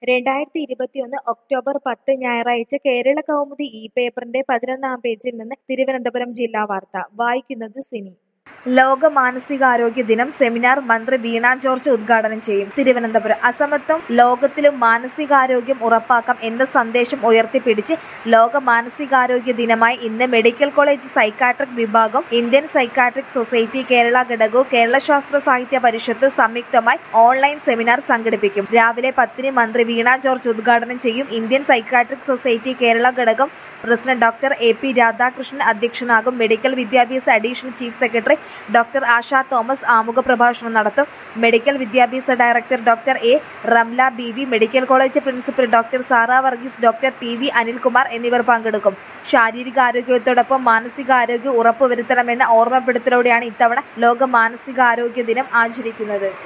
രണ്ടായിരത്തി ഇരുപത്തിയൊന്ന് ഒക്ടോബർ പത്ത് ഞായറാഴ്ച കേരള കൗമുദി ഇ പേപ്പറിന്റെ പതിനൊന്നാം പേജിൽ നിന്ന് തിരുവനന്തപുരം ജില്ലാ വാർത്ത വായിക്കുന്നത് സിനി ലോക മാനസികാരോഗ്യ ദിനം സെമിനാർ മന്ത്രി വീണ ജോർജ് ഉദ്ഘാടനം ചെയ്യും തിരുവനന്തപുരം അസമത്വം ലോകത്തിലും മാനസികാരോഗ്യം ഉറപ്പാക്കാം എന്ന സന്ദേശം ഉയർത്തിപ്പിടിച്ച് ലോക മാനസികാരോഗ്യ ദിനമായി ഇന്ന് മെഡിക്കൽ കോളേജ് സൈക്കാട്രിക് വിഭാഗം ഇന്ത്യൻ സൈക്കാട്രിക് സൊസൈറ്റി കേരള ഘടകവും കേരള ശാസ്ത്ര സാഹിത്യ പരിഷത്ത് സംയുക്തമായി ഓൺലൈൻ സെമിനാർ സംഘടിപ്പിക്കും രാവിലെ പത്തിന് മന്ത്രി വീണ ജോർജ് ഉദ്ഘാടനം ചെയ്യും ഇന്ത്യൻ സൈക്കാട്രിക് സൊസൈറ്റി കേരള ഘടകം president doctor A P Radhakrishnan അധ്യക്ഷനാകും മെഡിക്കൽ വിദ്യാഭ്യാസ additional chief secretary doctor Asha Thomas ആമുഖ പ്രഭാഷണം നടത്തും മെഡിക്കൽ വിദ്യാഭ്യാസ director doctor A Ramla B V medical college principal doctor Sara Varghese doctor T V Anilkumar എന്നിവർ പങ്കെടുക്കും ശാരീരികാരോഗ്യത്തോടൊപ്പം മാനസികാരോഗ്യം ഉറപ്പുവരുത്തണമെന്ന ഓർമ്മപ്പെടുത്തലോടെയാണ് ഇത്തവണ ലോക മാനസികാരോഗ്യ ദിനം ആചരിക്കുന്നത്